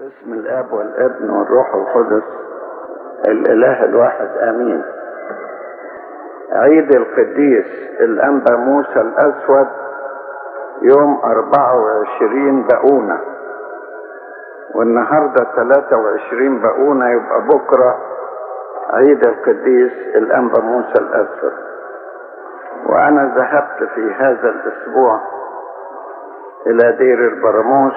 باسم الاب والابن والروح القدس الاله الواحد امين عيد القديس الانبا موسى الاسود يوم 24 بقونة والنهاردة 23 بقونة يبقى بكرة عيد القديس الانبا موسى الاسود وانا ذهبت في هذا الاسبوع الى دير البراموس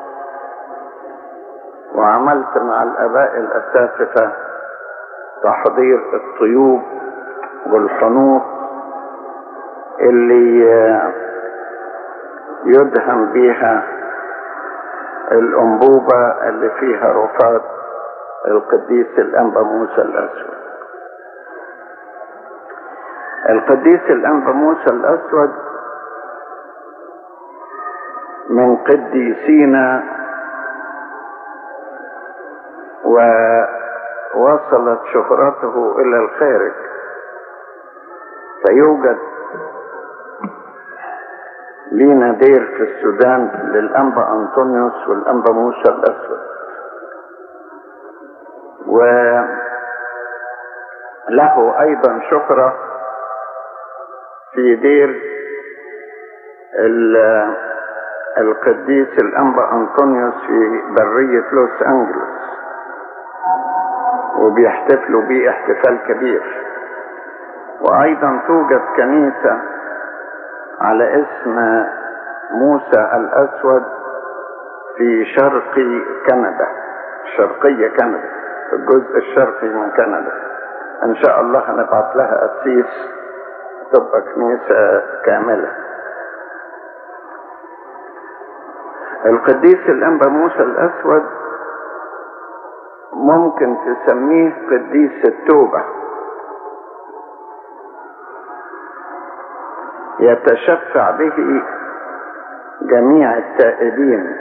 وعملت مع الاباء الاساتذه تحضير الطيوب والحنوط اللي يدهم بيها الانبوبه اللي فيها رفات القديس الانبا موسى الاسود القديس الانبا موسى الاسود من قديسينا ووصلت شهرته الى الخارج فيوجد لينا دير في السودان للانبا انطونيوس والانبا موسى الاسود وله ايضا شهرة في دير القديس الانبا انطونيوس في برية لوس انجلوس وبيحتفلوا بيه احتفال كبير وايضا توجد كنيسة على اسم موسى الاسود في شرق كندا شرقية كندا الجزء الشرقي من كندا ان شاء الله هنبعت لها قسيس تبقى كنيسة كاملة القديس الانبا موسى الاسود ممكن تسميه قديس التوبة يتشفع به جميع التائبين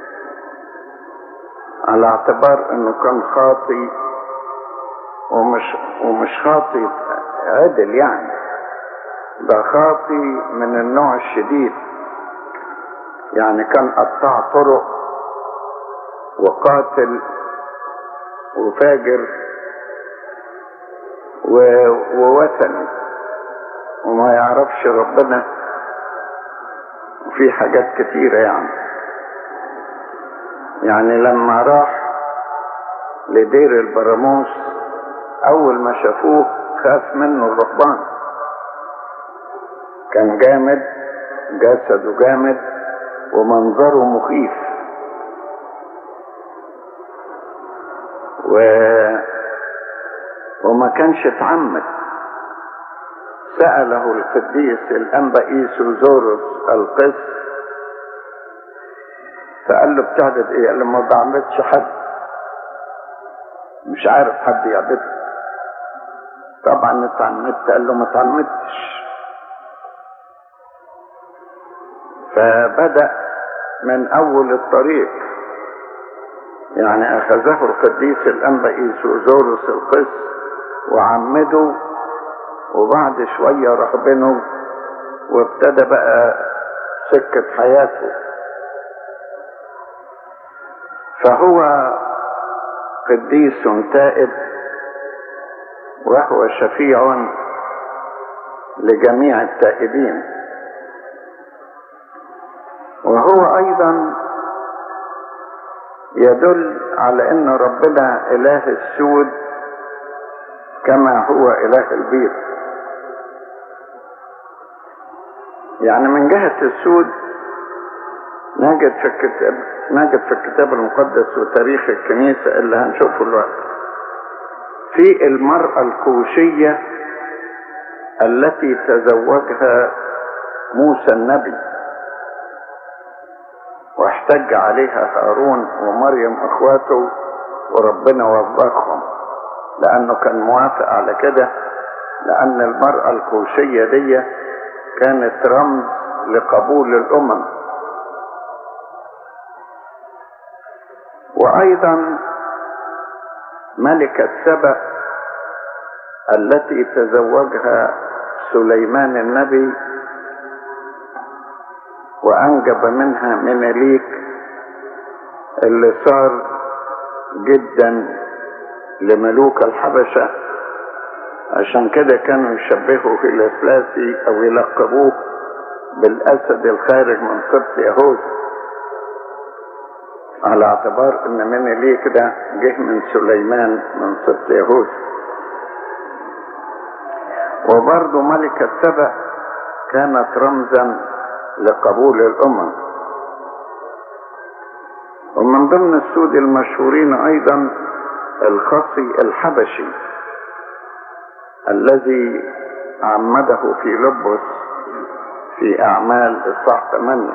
على اعتبار انه كان خاطي ومش ومش خاطي عدل يعني ده خاطي من النوع الشديد يعني كان قطاع طرق وقاتل وفاجر ووثني وما يعرفش ربنا وفي حاجات كتيرة يعني يعني لما راح لدير البراموس أول ما شافوه خاف منه الرهبان كان جامد جسده جامد ومنظره مخيف و... وما كانش اتعمد سأله القديس الأنبا إيسوزوروس القس فقال له بتعبد ايه؟ قال له ما بعبدش حد مش عارف حد يعبده طبعا اتعمدت قال له ما اتعمدتش فبدأ من أول الطريق يعني أخذه القديس الأنبا إيسوزوروس القس وعمده وبعد شوية رهبنه وابتدى بقى سكة حياته فهو قديس تائب وهو شفيع لجميع التائبين وهو ايضا يدل على ان ربنا اله السود كما هو اله البيض يعني من جهة السود نجد في الكتاب نجد في الكتاب المقدس وتاريخ الكنيسة اللي هنشوفه دلوقتي في المرأة الكوشية التي تزوجها موسى النبي واحتج عليها هارون ومريم اخواته وربنا وبخهم لانه كان موافق على كده لان المرأة الكوشية دي كانت رمز لقبول الامم وايضا ملكة سبأ التي تزوجها سليمان النبي وأنجب منها مناليك اللي صار جدا لملوك الحبشة عشان كده كانوا يشبهوا هيلسلاسي او يلقبوه بالاسد الخارج من سبط يهوذا على اعتبار ان من ليه كده جه من سليمان من سبط يهوذا وبرضه ملكة سبأ كانت رمزا لقبول الامم ومن ضمن السود المشهورين ايضا الخصي الحبشي الذي عمده في لبس في اعمال اصحاح 8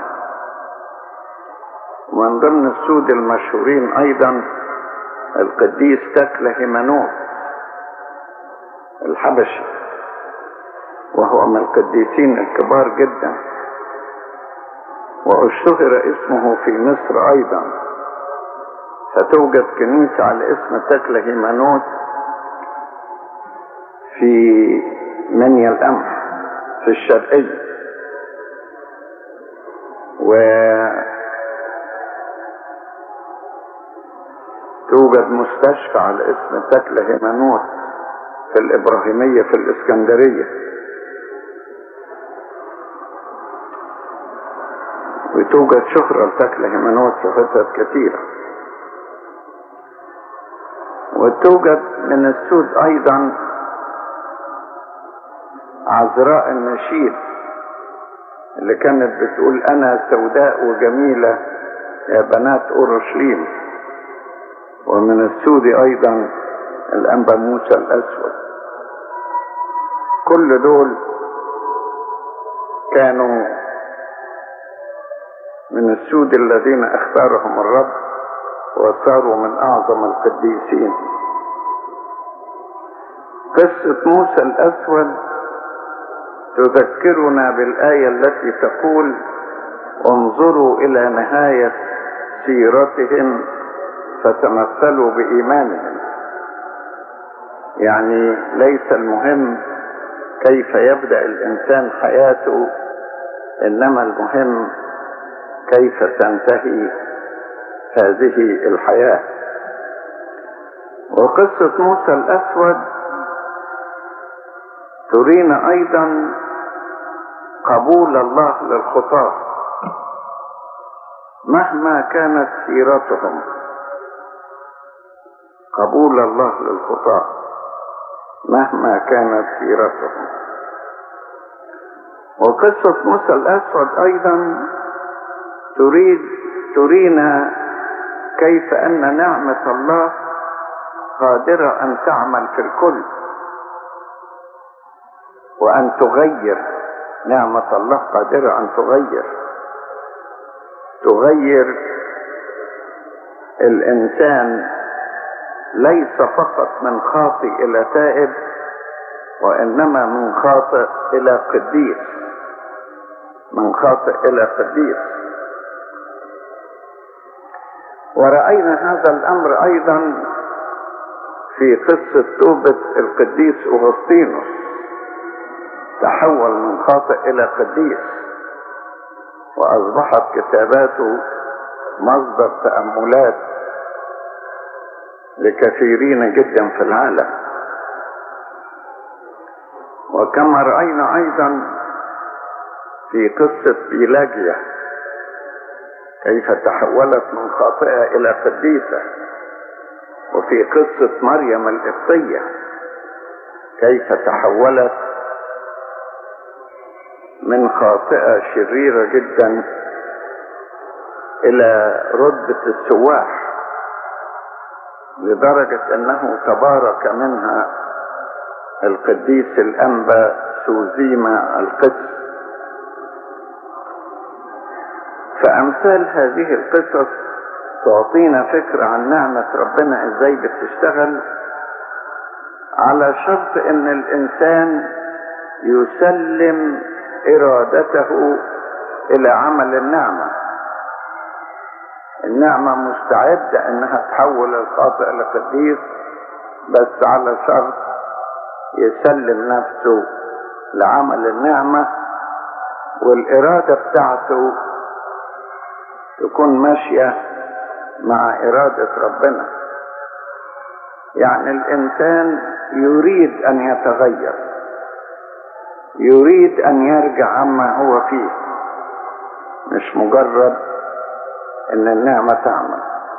ومن ضمن السود المشهورين ايضا القديس تكله هيمانوت الحبشي وهو من القديسين الكبار جدا واشتهر اسمه في مصر ايضا فتوجد كنيسة على اسم تكله هيمانوت في منيا القمح في الشرقية و توجد مستشفى على اسم تكله هيمانوت في الإبراهيمية في الإسكندرية وتوجد شهرة لتكله هيمانوت في حتت كثيرة وتوجد من السود أيضا عذراء النشيد اللي كانت بتقول أنا سوداء وجميلة يا بنات أورشليم ومن السود أيضا الأنبا موسى الأسود كل دول كانوا من السود الذين اختارهم الرب وصاروا من أعظم القديسين قصة موسى الأسود تذكرنا بالآية التي تقول انظروا إلى نهاية سيرتهم فتمثلوا بإيمانهم يعني ليس المهم كيف يبدأ الإنسان حياته إنما المهم كيف تنتهي هذه الحياة وقصة موسى الأسود ترينا أيضا قبول الله للخطاة مهما كانت سيرتهم قبول الله للخطاة مهما كانت سيرتهم وقصة موسى الأسود أيضا تريد ترينا كيف أن نعمة الله قادرة أن تعمل في الكل وأن تغير نعمة الله قادرة أن تغير تغير الإنسان ليس فقط من خاطئ إلى تائب وإنما من خاطئ إلى قديس من خاطئ إلى قديس ورأينا هذا الأمر أيضا في قصة توبة القديس أغسطينوس تحول من خاطئ إلى قديس وأصبحت كتاباته مصدر تأملات لكثيرين جدا في العالم وكما رأينا أيضا في قصة بيلاجيا كيف تحولت من خاطئة إلى قديسة وفي قصة مريم القبطية كيف تحولت من خاطئة شريرة جدا إلى رتبة السواح لدرجة أنه تبارك منها القديس الأنبا سوزيما القدس فأمثال هذه القصص تعطينا فكرة عن نعمة ربنا ازاي بتشتغل على شرط ان الانسان يسلم ارادته الى عمل النعمة النعمة مستعدة انها تحول الخاطئ لقديس بس على شرط يسلم نفسه لعمل النعمة والإرادة بتاعته تكون ماشية مع إرادة ربنا يعني الإنسان يريد أن يتغير يريد أن يرجع عما هو فيه مش مجرد أن النعمة تعمل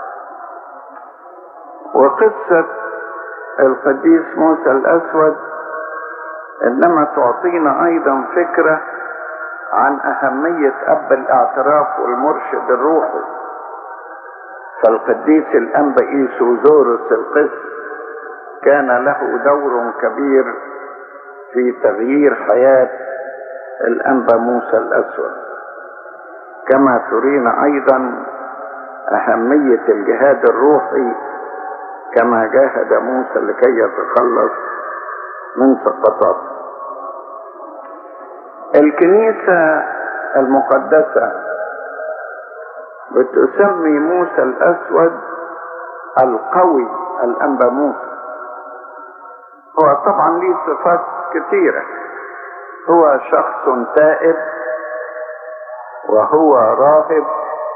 وقصة القديس موسى الأسود إنما تعطينا أيضا فكرة عن أهمية أب الاعتراف والمرشد الروحي فالقديس الأنبا إيسوزورس القس كان له دور كبير في تغيير حياة الأنبا موسى الأسود كما ترينا أيضا أهمية الجهاد الروحي كما جاهد موسى لكي يتخلص من سقطاته الكنيسة المقدسة بتسمي موسى الأسود القوي الأنبا موسى هو طبعا ليه صفات كثيرة هو شخص تائب وهو راهب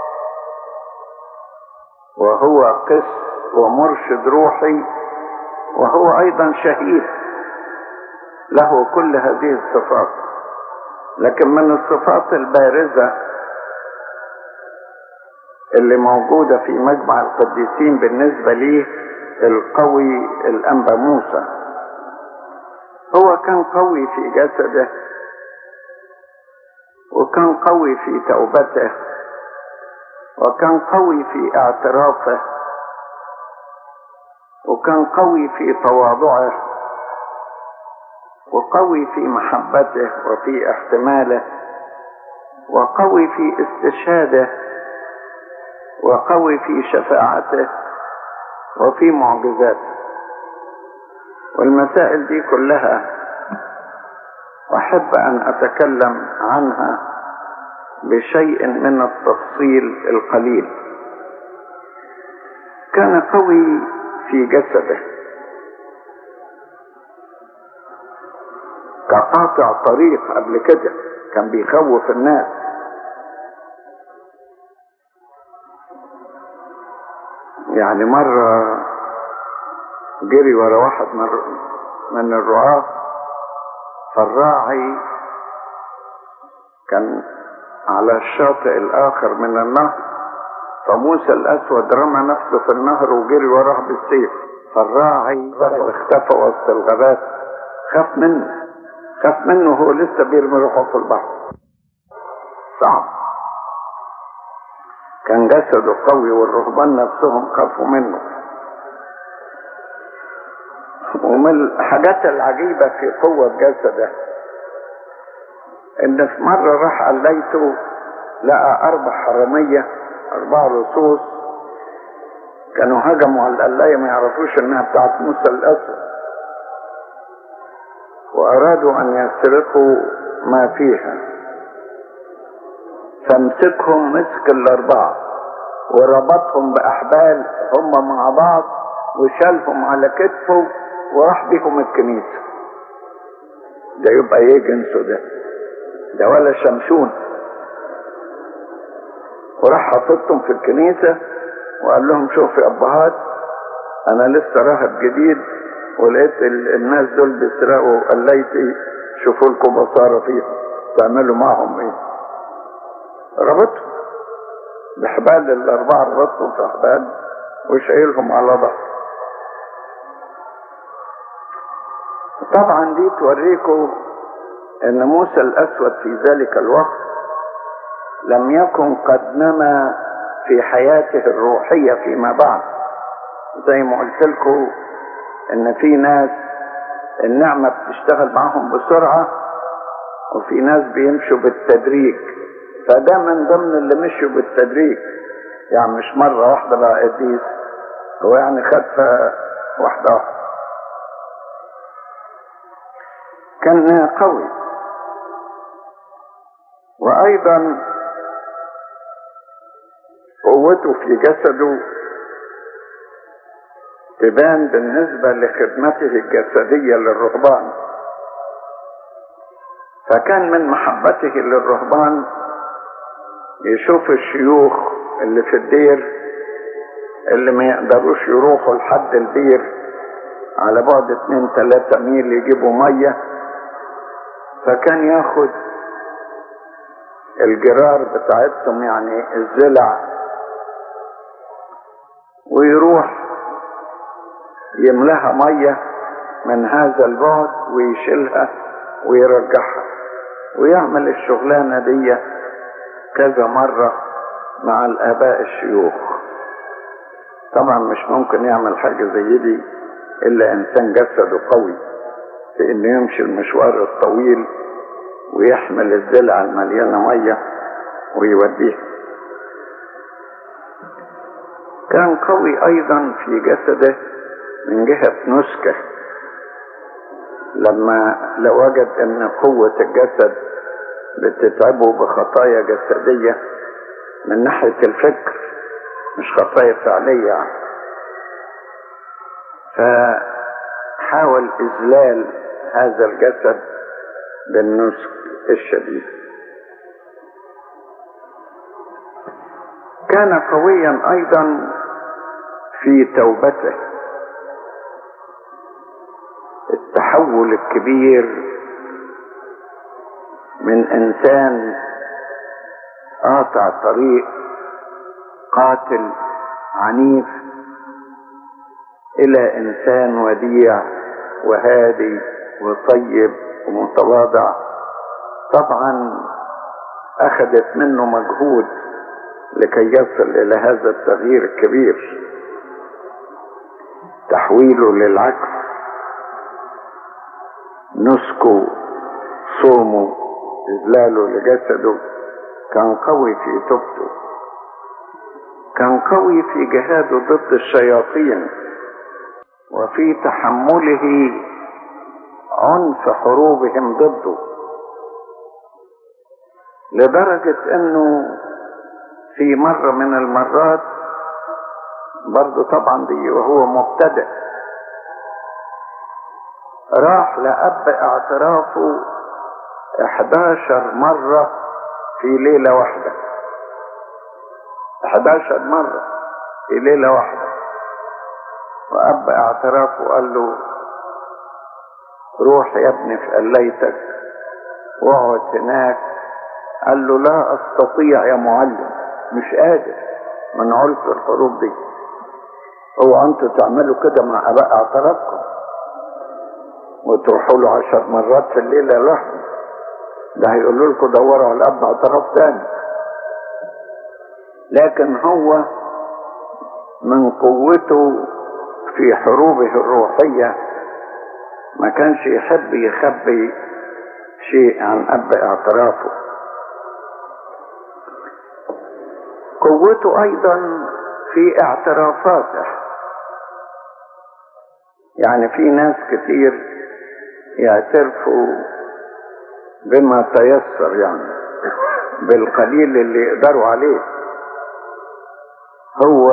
وهو قس ومرشد روحي وهو أيضا شهيد له كل هذه الصفات لكن من الصفات البارزة اللي موجودة في مجمع القديسين بالنسبة ليه القوي الأنبا موسى هو كان قوي في جسده وكان قوي في توبته وكان قوي في اعترافه وكان قوي في تواضعه وقوي في محبته وفي احتماله وقوي في استشهاده وقوي في شفاعته وفي معجزاته والمسائل دي كلها احب ان اتكلم عنها بشيء من التفصيل القليل كان قوي في جسده كقاطع طريق قبل كده كان بيخوف الناس يعني مرة جري ورا واحد من من الرعاة فالراعي كان على الشاطئ الآخر من النهر فموسى الأسود رمى نفسه في النهر وجري وراه بالسيف فالراعي اختفى وسط الغابات خاف منه خاف منه هو لسه بيرمي روحه في البحر صعب كان جسده قوي والرهبان نفسهم خافوا منه ومن الحاجات العجيبة في قوة جسده ان في مرة راح قليته لقى اربع حرامية اربع لصوص كانوا هجموا على القلاية ما يعرفوش انها بتاعت موسى الاسود وارادوا ان يسرقوا ما فيها فامسكهم مسك الاربعة وربطهم باحبال هم مع بعض وشالهم على كتفه وراح بيهم الكنيسة ده يبقى ايه جنسه ده ده ولا شمشون وراح حطتهم في الكنيسة وقال لهم شوفوا يا ابهات انا لسه راهب جديد ولقيت الناس دول بيسرقوا قليتي شوفوا لكم بصارة فيهم تعملوا معهم ايه ربطهم بحبال الاربعة ربطهم في حبال وشايلهم على ظهر طبعا دي توريكم ان موسى الاسود في ذلك الوقت لم يكن قد نما في حياته الروحية فيما بعد زي ما قلت لكم ان في ناس النعمة بتشتغل معهم بسرعة وفي ناس بيمشوا بالتدريج فده من ضمن اللي مشوا بالتدريج يعني مش مرة واحدة بقى قديس هو يعني خد واحدة واحدة كان قوي وايضا قوته في جسده تبان بالنسبة لخدمته الجسدية للرهبان فكان من محبته للرهبان يشوف الشيوخ اللي في الدير اللي ما يقدروش يروحوا لحد البير على بعد اتنين تلاتة ميل يجيبوا مية فكان ياخد الجرار بتاعتهم يعني الزلع ويروح يملاها مية من هذا البعد ويشيلها ويرجعها ويعمل الشغلانة دي كذا مرة مع الآباء الشيوخ طبعا مش ممكن يعمل حاجة زي دي إلا إنسان جسده قوي في إنه يمشي المشوار الطويل ويحمل الزلعة المليانة مية ويوديها كان قوي أيضا في جسده من جهة نسكه لما لو وجد ان قوة الجسد بتتعبه بخطايا جسدية من ناحية الفكر مش خطايا فعلية يعني. فحاول إذلال هذا الجسد بالنسك الشديد كان قويا أيضا في توبته التحول الكبير من انسان قاطع طريق قاتل عنيف الى انسان وديع وهادي وطيب ومتواضع طبعا اخذت منه مجهود لكي يصل الى هذا التغيير الكبير تحويله للعكس نسكه صومه إذلاله لجسده كان قوي في توبته كان قوي في جهاده ضد الشياطين وفي تحمله عنف حروبهم ضده لدرجة انه في مرة من المرات برضه طبعا دي وهو مبتدئ راح لأب اعترافه 11 مرة في ليلة واحدة 11 مرة في ليلة واحدة وأب اعترافه قال له روح يا ابني في قليتك واقعد هناك قال له لا استطيع يا معلم مش قادر من عنف الحروب دي هو انتوا تعملوا كده مع اباء اعترافكم وتروحوا له عشر مرات في الليله لوحده ده هيقولوا لكم دوروا على الاب اعتراف تاني لكن هو من قوته في حروبه الروحيه ما كانش يحب يخبي شيء عن اب اعترافه قوته ايضا في اعترافاته يعني في ناس كتير يعترفوا بما تيسر يعني بالقليل اللي يقدروا عليه هو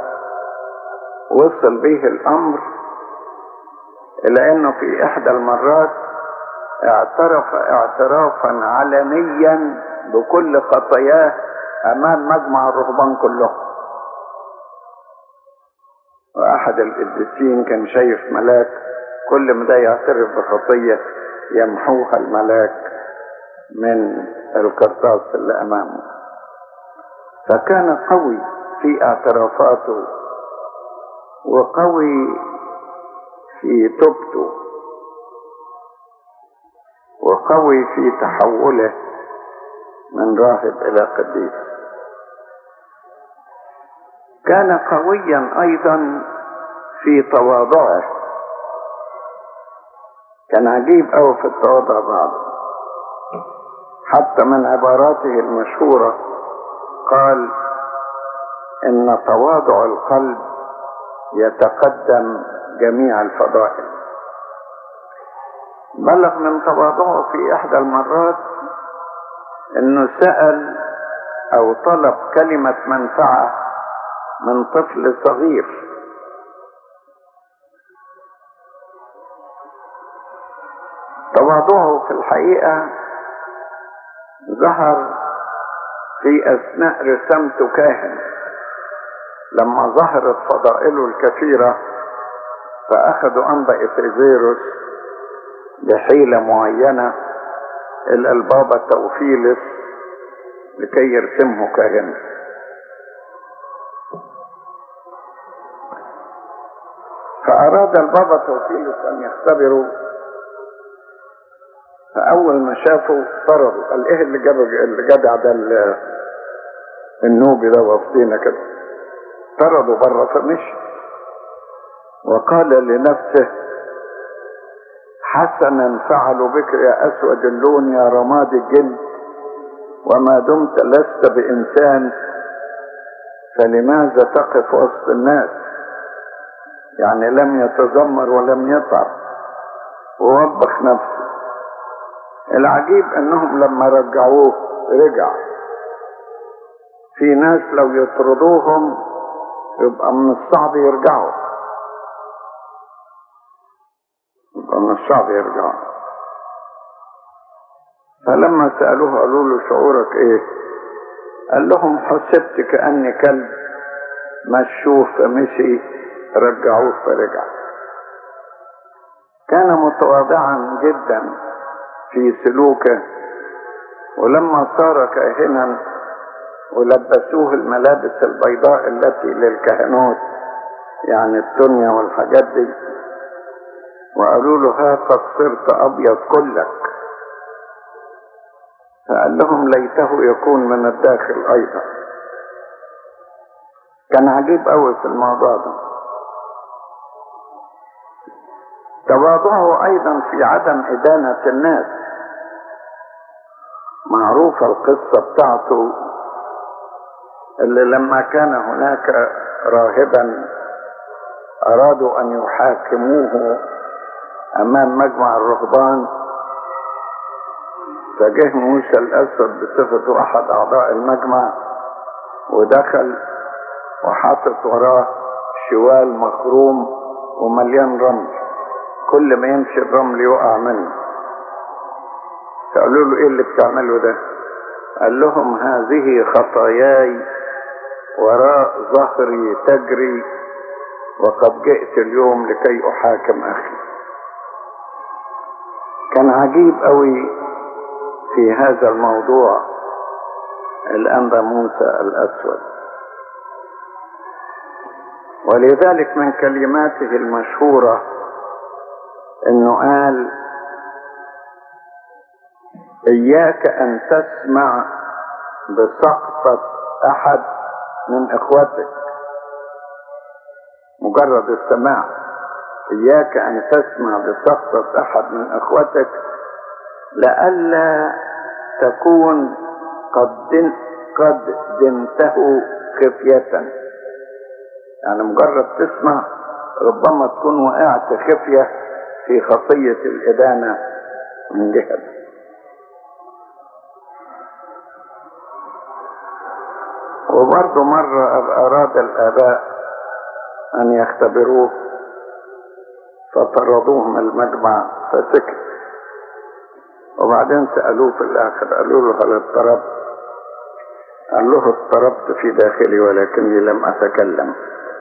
وصل به الامر الى انه في احدى المرات اعترف اعترافا علنيا بكل خطاياه امام مجمع الرهبان كلهم واحد القديسين كان شايف ملاك كل ما ده يعترف بخطية يمحوها الملاك من القرطاس اللي امامه فكان قوي في اعترافاته وقوي في توبته وقوي في تحوله من راهب الى قديس كان قويا ايضا في تواضعه كان عجيب أوي في التواضع بعض حتى من عباراته المشهورة قال إن تواضع القلب يتقدم جميع الفضائل بلغ من تواضعه في إحدى المرات إنه سأل أو طلب كلمة منفعة من طفل صغير تواضعه في الحقيقة ظهر في أثناء رسامته كاهن لما ظهرت فضائله الكثيرة فأخذوا أنبا إفريزيروس بحيلة معينة إلى البابا توفيلس لكي يرسمه كاهنا فأراد البابا توفيلس أن يختبروا فأول ما شافوا طردوا قال إيه اللي جاب اللي جدع ده النوبي ده وسطينا كده طردوا بره فمشي وقال لنفسه حسنا فعلوا بك يا أسود اللون يا رماد الجلد وما دمت لست بإنسان فلماذا تقف وسط الناس يعني لم يتذمر ولم يتعب ووبخ نفسه العجيب انهم لما رجعوه رجع في ناس لو يطردوهم يبقى من الصعب يرجعوا يبقى من الصعب يرجعوا فلما سألوه قالوا له شعورك ايه قال لهم حسبت كأني كلب مشوه فمشي رجعوه فرجع كان متواضعا جدا في سلوكه ولما صار كاهنا ولبسوه الملابس البيضاء التي للكهنوت يعني الدنيا والحاجات دي وقالوا له ها قد صرت ابيض كلك فقال لهم ليته يكون من الداخل ايضا كان عجيب قوي في الموضوع ده تواضعه ايضا في عدم ادانه الناس معروفه القصه بتاعته اللي لما كان هناك راهبا ارادوا ان يحاكموه امام مجمع الرهبان فجه موسى الاسود بصفته احد اعضاء المجمع ودخل وحاطط وراه شوال مخروم ومليان رمل كل ما يمشي الرمل يقع منه فقالوا له ايه اللي بتعمله ده قال لهم هذه خطاياي وراء ظهري تجري وقد جئت اليوم لكي احاكم اخي كان عجيب قوي في هذا الموضوع الانبا موسى الاسود ولذلك من كلماته المشهوره انه قال اياك ان تسمع بسقطة احد من اخوتك مجرد السماع اياك ان تسمع بسقطة احد من اخوتك لئلا تكون قد دن قد دنته خفية يعني مجرد تسمع ربما تكون وقعت خفية في خطية الإدانة من جهة وبرضه مرة أراد الآباء أن يختبروه فطردوه من المجمع فسكت وبعدين سألوه في الآخر قالوا له هل اضطربت؟ قال له اضطربت في داخلي ولكني لم أتكلم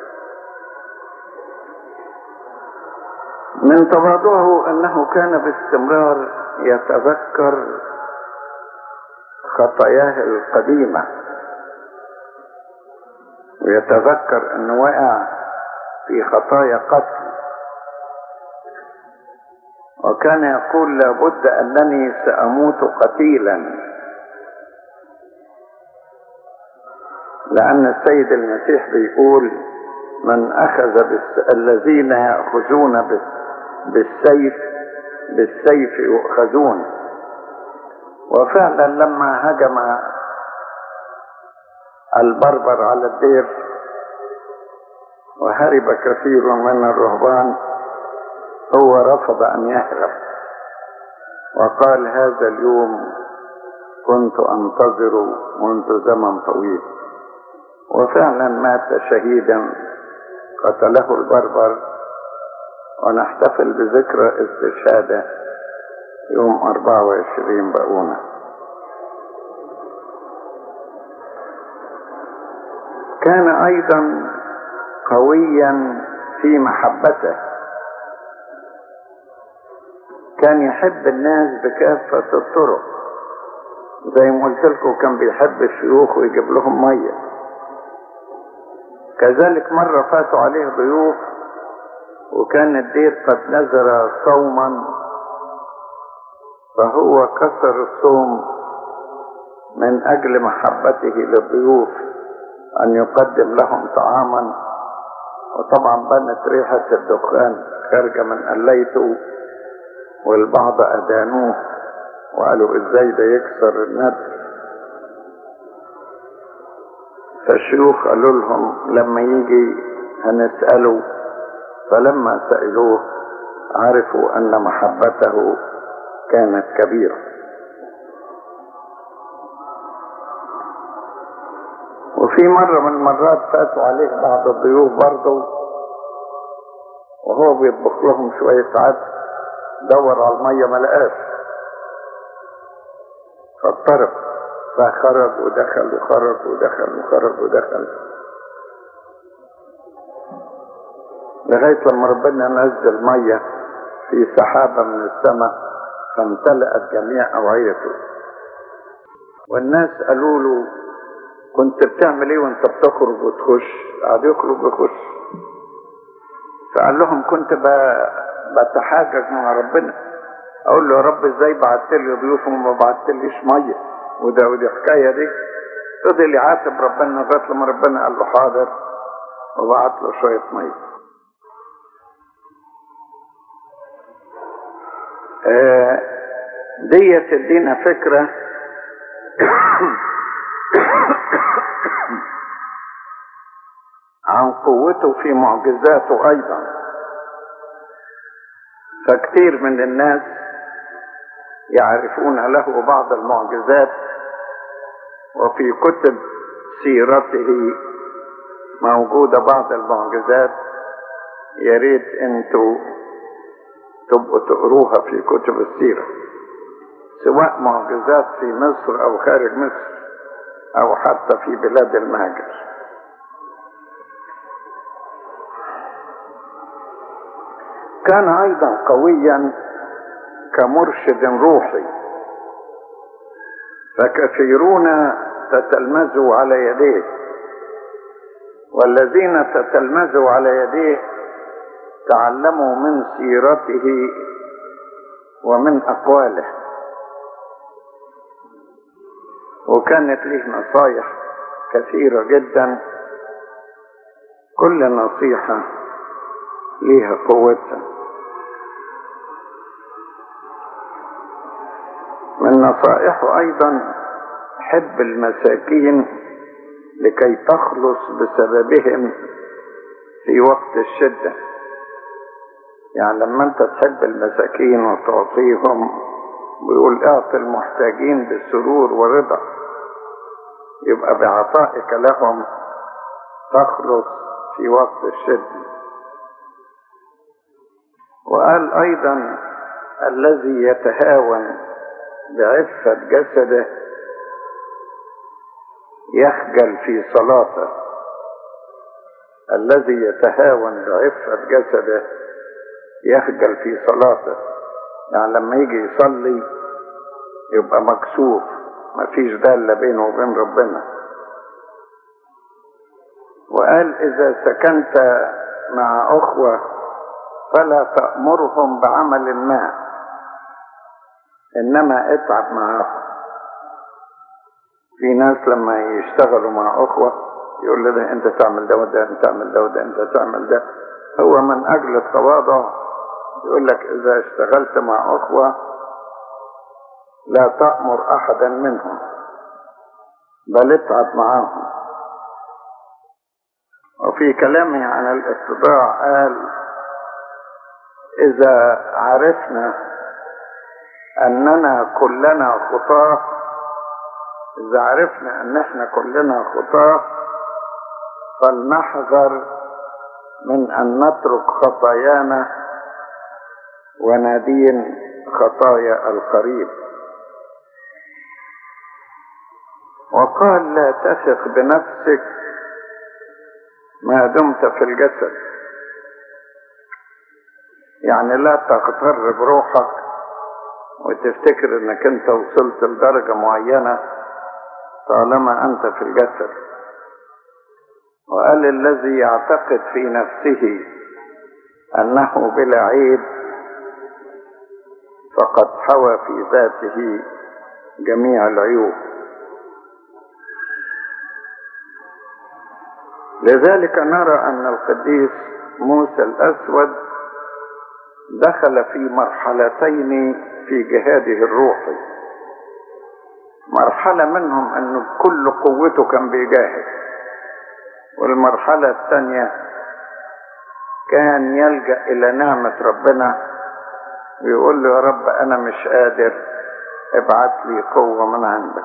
من تواضعه انه كان باستمرار يتذكر خطاياه القديمه ويتذكر انه وقع في خطايا قتل وكان يقول لابد انني ساموت قتيلا لان السيد المسيح بيقول من اخذ بالس... الذين ياخذون بال... بالسيف بالسيف يؤخذون وفعلا لما هجم البربر على الدير وهرب كثير من الرهبان هو رفض ان يهرب وقال هذا اليوم كنت انتظر منذ زمن طويل وفعلا مات شهيدا قتله البربر ونحتفل بذكرى استشهاده يوم 24 بقونة كان أيضا قويا في محبته كان يحب الناس بكافة الطرق زي ما قلت لكم كان بيحب الشيوخ ويجيب لهم مية كذلك مرة فاتوا عليه ضيوف وكان الدير قد نذر صوما فهو كسر الصوم من أجل محبته للضيوف أن يقدم لهم طعاما وطبعا بنت ريحة الدخان خارجة من قليته والبعض أدانوه وقالوا ازاي ده يكسر الندر فالشيوخ قالوا لهم لما يجي هنسأله فلما سألوه عرفوا أن محبته كانت كبيرة وفي مرة من المرات فاتوا عليه بعض الضيوف برضه وهو بيطبخ لهم شوية عدس دور على المية ما لقاش فاضطرب فخرج ودخل وخرج ودخل وخرج ودخل لغاية لما ربنا نزل مية في سحابة من السماء فامتلأت جميع أوعيته والناس قالوا له كنت بتعمل ايه وانت بتخرج وتخش قعد يخرج ويخش فقال لهم كنت بتحاجج مع ربنا اقول له يا رب ازاي بعت لي ضيوف وما بعتليش ميه وده ودي حكايه دي فضل يعاتب ربنا لغايه لما ربنا قال له حاضر وبعت له شويه ميه آه دي تدينا فكره عن قوته في معجزاته ايضا فكثير من الناس يعرفون له بعض المعجزات وفي كتب سيرته موجودة بعض المعجزات يا ريت انتوا تبقوا تقروها في كتب السيرة سواء معجزات في مصر او خارج مصر او حتى في بلاد المهاجر كان ايضا قويا كمرشد روحي فكثيرون تتلمذوا على يديه والذين تتلمذوا على يديه تعلموا من سيرته ومن اقواله وكانت له نصايح كثيره جدا كل نصيحه ليها قوتها من نصائحه ايضا حب المساكين لكي تخلص بسببهم في وقت الشده يعني لما انت تحب المساكين وتعطيهم بيقول اعطي المحتاجين بسرور ورضا يبقى بعطائك لهم تخلص في وقت الشده وقال ايضا الذي يتهاون بعفة جسده يخجل في صلاته الذي يتهاون بعفة جسده يخجل في صلاته يعني لما يجي يصلي يبقى مكسوف مفيش دالة بينه وبين ربنا وقال إذا سكنت مع أخوة فلا تأمرهم بعمل ما إنما اتعب معهم في ناس لما يشتغلوا مع أخوة يقول له ده أنت تعمل ده وده أنت تعمل ده وده أنت تعمل ده هو من أجل التواضع يقول لك إذا اشتغلت مع أخوة لا تأمر أحدا منهم بل اتعب معاهم وفي كلامه عن الاتباع قال إذا عرفنا أننا كلنا خطاة إذا عرفنا أن احنا كلنا خطاة فلنحذر من أن نترك خطايانا وندين خطايا القريب وقال لا تثق بنفسك ما دمت في الجسد يعني لا تغتر بروحك وتفتكر انك انت وصلت لدرجة معينة طالما انت في الجسد وقال الذي يعتقد في نفسه انه بلا عيب فقد حوى في ذاته جميع العيوب لذلك نرى ان القديس موسى الاسود دخل في مرحلتين في جهاده الروحي مرحلة منهم انه بكل قوته كان بيجاهد والمرحلة الثانية كان يلجأ الى نعمة ربنا ويقول له يا رب انا مش قادر ابعت لي قوة من عندك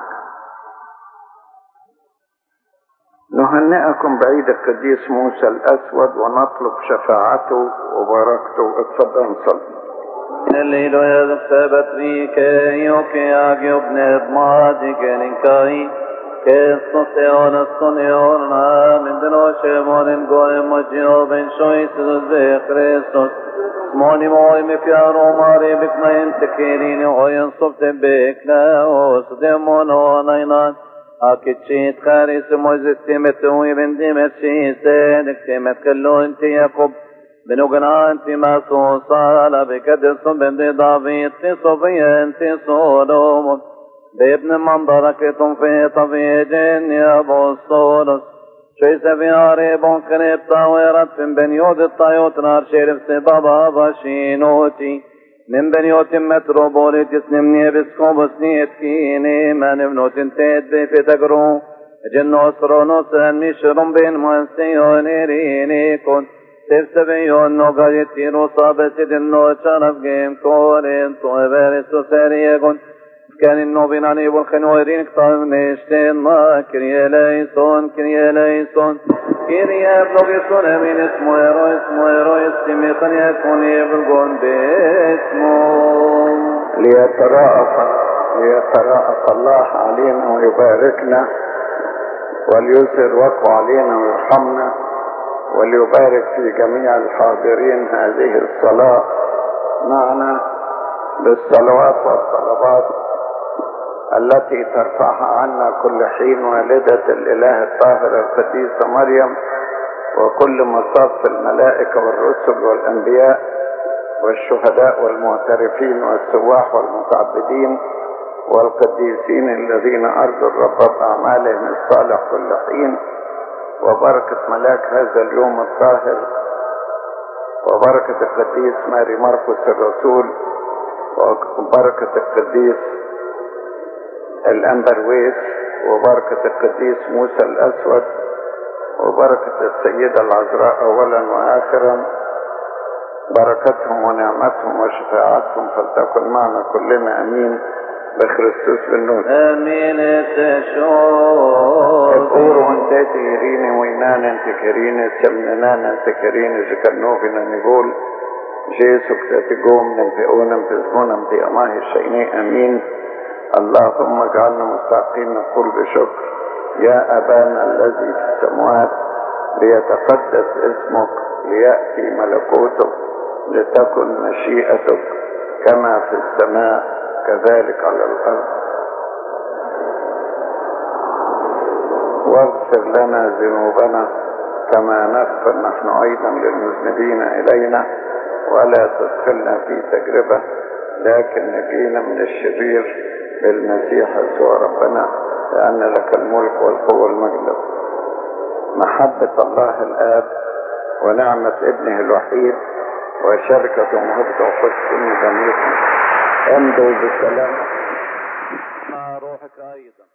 نهنئكم بعيد القديس موسى الأسود ونطلب شفاعته وبركته اتفضل نصلي الليل يغتبت في كيوك يعقب نضماتي كنكاي كالصطيون الصنيون من دنوش مون قوم مجيو بن شويس ذي كريستوس موني موي مفيارو ماري بكنا ينتكيرين وينصب تبكنا وصدمون ونينان أكتشيت خارس موزت تمتوي بن دمت شيسان اكتمت كلو انت يقب بنوغنا انت ما صال بكد بن دافيد صفيا انت صولوم بابن من بركتم في طبيج يا ابو الصولس شيس في عريب كريب طاويرت من بن يود الطيوت نار شرف سبابا بشينوتي من بنيوت متروبوليتس نمني بسكوبس نيت كيني ما نبنوت انتيت بي في تقرو جنو سرونوس اني شرم بين موسيون ريني كون تفسبيون نو قايتي روصا بسيد نو شرف جيم كورين تو بارسو ساريكون كان النو بيناني والخنويرين كتاب نشتين ما كريا ليسون كريا ليسون كريا بلغيسون من اسمه يرو اسمه يرو اسمي قن يكون يبلغون باسمه ليتراءف ليتراءف الله علينا ويباركنا وليسر وقعه علينا ويرحمنا وليبارك في جميع الحاضرين هذه الصلاة معنا بالصلوات والطلبات التي ترفعها عنا كل حين والدة الإله الطاهرة القديسة مريم وكل مصاف الملائكة والرسل والأنبياء والشهداء والمعترفين والسواح والمتعبدين والقديسين الذين أرجوا الرب بأعمالهم الصالح كل حين وبركة ملاك هذا اليوم الطاهر وبركة القديس ماري مرقس الرسول وبركة القديس الأنبرويس وبركة القديس موسى الأسود وبركة السيدة العذراء أولا وآخرا بركتهم ونعمتهم وشفاعتهم فلتكن معنا كلنا أمين بخريستوس بالنور امين تشوف الأور وانت تيرين وينان انت كرين سمنان انت كرين جكنوفنا نقول جيسوك تتقوم ننفئونا نفزمونا في أماه الشيني أمين اللهم اجعلنا مستحقين نقول بشكر يا أبانا الذي في السماوات ليتقدس اسمك ليأتي ملكوتك لتكن مشيئتك كما في السماء كذلك على الأرض واغفر لنا ذنوبنا كما نغفر نحن أيضا للمذنبين إلينا ولا تدخلنا في تجربة لكن نجينا من الشرير بالمسيح يسوع ربنا لأن لك الملك والقوة والمجد محبة الله الآب ونعمة ابنه الوحيد وشركة مهبة وقدس من جميعكم امضوا بالسلام مع روحك ايضا